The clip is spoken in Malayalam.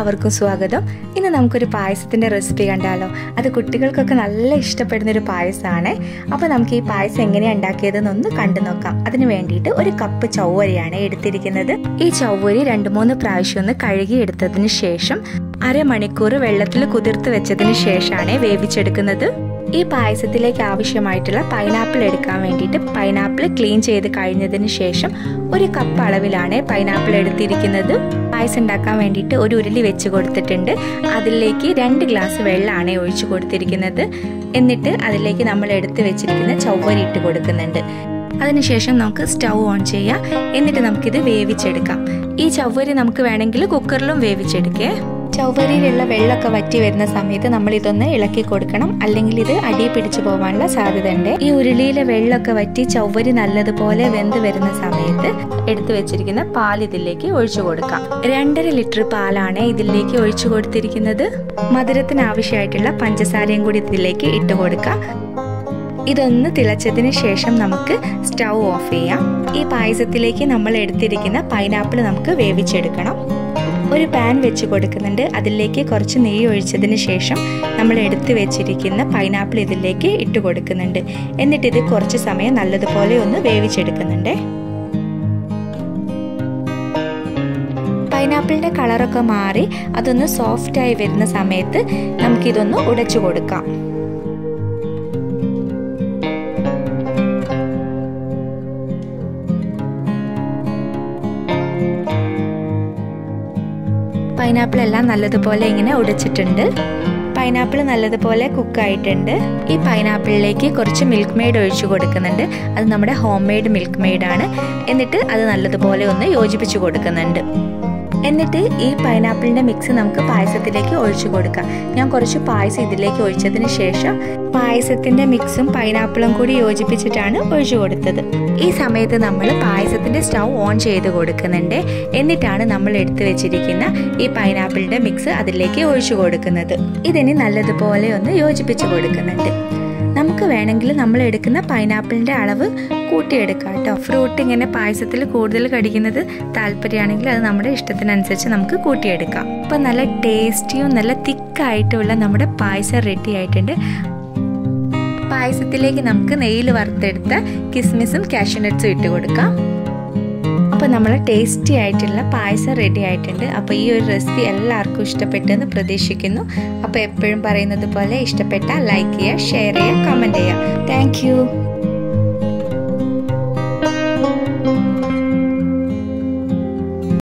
എല്ലാവർക്കും സ്വാഗതം ഇന്ന് നമുക്കൊരു പായസത്തിൻ്റെ റെസിപ്പി കണ്ടാലോ അത് കുട്ടികൾക്കൊക്കെ നല്ല ഇഷ്ടപ്പെടുന്ന ഒരു പായസമാണ് അപ്പോൾ നമുക്ക് ഈ പായസം എങ്ങനെയാണ് ഉണ്ടാക്കിയതെന്ന് ഒന്ന് കണ്ടു നോക്കാം അതിന് വേണ്ടിയിട്ട് ഒരു കപ്പ് ചൗവരിയാണ് എടുത്തിരിക്കുന്നത് ഈ ചൗവരി രണ്ട് മൂന്ന് പ്രാവശ്യം ഒന്ന് കഴുകി എടുത്തതിന് ശേഷം അരമണിക്കൂർ വെള്ളത്തിൽ കുതിർത്ത് വെച്ചതിന് ശേഷമാണ് വേവിച്ചെടുക്കുന്നത് ഈ പായസത്തിലേക്ക് ആവശ്യമായിട്ടുള്ള പൈനാപ്പിൾ എടുക്കാൻ വേണ്ടിയിട്ട് പൈനാപ്പിൾ ക്ലീൻ ചെയ്ത് കഴിഞ്ഞതിന് ശേഷം ഒരു കപ്പ് അളവിലാണ് പൈനാപ്പിൾ എടുത്തിരിക്കുന്നത് പായസം ഉണ്ടാക്കാൻ വേണ്ടിയിട്ട് ഒരു ഉരുളി വെച്ച് കൊടുത്തിട്ടുണ്ട് അതിലേക്ക് രണ്ട് ഗ്ലാസ് വെള്ളമാണ് ഒഴിച്ചു കൊടുത്തിരിക്കുന്നത് എന്നിട്ട് അതിലേക്ക് നമ്മൾ എടുത്ത് വെച്ചിരിക്കുന്ന ചൊവ്വരി ഇട്ട് കൊടുക്കുന്നുണ്ട് അതിനുശേഷം നമുക്ക് സ്റ്റൗ ഓൺ ചെയ്യാം എന്നിട്ട് നമുക്കിത് വേവിച്ചെടുക്കാം ഈ ചവ്വരി നമുക്ക് വേണമെങ്കിൽ കുക്കറിലും വേവിച്ചെടുക്കേ ചൗവരിയിലുള്ള വെള്ളമൊക്കെ വറ്റി വരുന്ന സമയത്ത് നമ്മൾ ഇതൊന്ന് ഇളക്കി കൊടുക്കണം അല്ലെങ്കിൽ ഇത് അടി പിടിച്ചു പോകാനുള്ള സാധ്യത ഉണ്ട് ഈ ഉരുളിയിലെ വെള്ളമൊക്കെ വറ്റി ചൗവരി നല്ലതുപോലെ വെന്ത് വരുന്ന സമയത്ത് എടുത്തു വെച്ചിരിക്കുന്ന പാൽ ഇതിലേക്ക് ഒഴിച്ചു കൊടുക്കാം രണ്ടര ലിറ്റർ പാലാണ് ഇതിലേക്ക് ഒഴിച്ചു കൊടുത്തിരിക്കുന്നത് മധുരത്തിന് ആവശ്യമായിട്ടുള്ള പഞ്ചസാരയും കൂടി ഇതിലേക്ക് ഇട്ട് കൊടുക്കാം ഇതൊന്ന് തിളച്ചതിന് ശേഷം നമുക്ക് സ്റ്റൗ ഓഫ് ചെയ്യാം ഈ പായസത്തിലേക്ക് നമ്മൾ എടുത്തിരിക്കുന്ന പൈനാപ്പിൾ നമുക്ക് വേവിച്ചെടുക്കണം ഒരു പാൻ വെച്ച് കൊടുക്കുന്നുണ്ട് അതിലേക്ക് കുറച്ച് നെയ്യ് ഒഴിച്ചതിന് ശേഷം നമ്മൾ എടുത്തു വെച്ചിരിക്കുന്ന പൈനാപ്പിൾ ഇതിലേക്ക് ഇട്ട് കൊടുക്കുന്നുണ്ട് എന്നിട്ട് ഇത് കുറച്ച് സമയം നല്ലതുപോലെ ഒന്ന് വേവിച്ചെടുക്കുന്നുണ്ട് പൈനാപ്പിളിൻ്റെ കളറൊക്കെ മാറി അതൊന്ന് സോഫ്റ്റായി വരുന്ന സമയത്ത് നമുക്കിതൊന്ന് ഉടച്ചു കൊടുക്കാം പൈനാപ്പിൾ എല്ലാം നല്ലതുപോലെ ഇങ്ങനെ ഉടച്ചിട്ടുണ്ട് പൈനാപ്പിൾ നല്ലതുപോലെ കുക്കായിട്ടുണ്ട് ഈ പൈനാപ്പിളിലേക്ക് കുറച്ച് മിൽക്ക് മെയ്ഡ് ഒഴിച്ചു കൊടുക്കുന്നുണ്ട് അത് നമ്മുടെ ഹോം മെയ്ഡ് മിൽക്ക് മെയ്ഡാണ് എന്നിട്ട് അത് നല്ലതുപോലെ ഒന്ന് യോജിപ്പിച്ചു കൊടുക്കുന്നുണ്ട് എന്നിട്ട് ഈ പൈനാപ്പിളിൻ്റെ മിക്സ് നമുക്ക് പായസത്തിലേക്ക് ഒഴിച്ചു കൊടുക്കാം ഞാൻ കുറച്ച് പായസം ഇതിലേക്ക് ഒഴിച്ചതിന് ശേഷം പായസത്തിൻ്റെ മിക്സും പൈനാപ്പിളും കൂടി യോജിപ്പിച്ചിട്ടാണ് ഒഴിച്ചു കൊടുത്തത് ഈ സമയത്ത് നമ്മൾ പായസത്തിൻ്റെ സ്റ്റൗ ഓൺ ചെയ്ത് കൊടുക്കുന്നുണ്ട് എന്നിട്ടാണ് നമ്മൾ എടുത്തു വെച്ചിരിക്കുന്ന ഈ പൈനാപ്പിളിൻ്റെ മിക്സ് അതിലേക്ക് ഒഴിച്ചു കൊടുക്കുന്നത് ഇതിന് നല്ലതുപോലെ ഒന്ന് യോജിപ്പിച്ച് കൊടുക്കുന്നുണ്ട് നമുക്ക് വേണമെങ്കിൽ നമ്മൾ എടുക്കുന്ന പൈനാപ്പിളിൻ്റെ അളവ് കൂട്ടിയെടുക്കാം കേട്ടോ ഫ്രൂട്ട് ഇങ്ങനെ പായസത്തിൽ കൂടുതൽ കടിക്കുന്നത് താല്പര്യമാണെങ്കിൽ അത് നമ്മുടെ ഇഷ്ടത്തിനനുസരിച്ച് നമുക്ക് കൂട്ടിയെടുക്കാം അപ്പോൾ നല്ല ടേസ്റ്റിയും നല്ല തിക്കായിട്ടുള്ള നമ്മുടെ പായസം റെഡി ആയിട്ടുണ്ട് പായസത്തിലേക്ക് നമുക്ക് നെയ്യിൽ വറുത്തെടുത്ത കിസ്മിസും കാഷ്യൂനട്ട്സും ഇട്ട് കൊടുക്കാം അപ്പോൾ നമ്മൾ ടേസ്റ്റി ആയിട്ടുള്ള പായസം റെഡി ആയിട്ടുണ്ട് അപ്പോൾ ഈ ഒരു റെസിപ്പി എല്ലാവർക്കും ഇഷ്ടപ്പെട്ടെന്ന് പ്രതീക്ഷിക്കുന്നു അപ്പോൾ എപ്പോഴും പറയുന്നത് പോലെ ഇഷ്ടപ്പെട്ടാൽ ലൈക്ക് ചെയ്യുക ഷെയർ ചെയ്യുക കമൻറ്റ് ചെയ്യുക താങ്ക്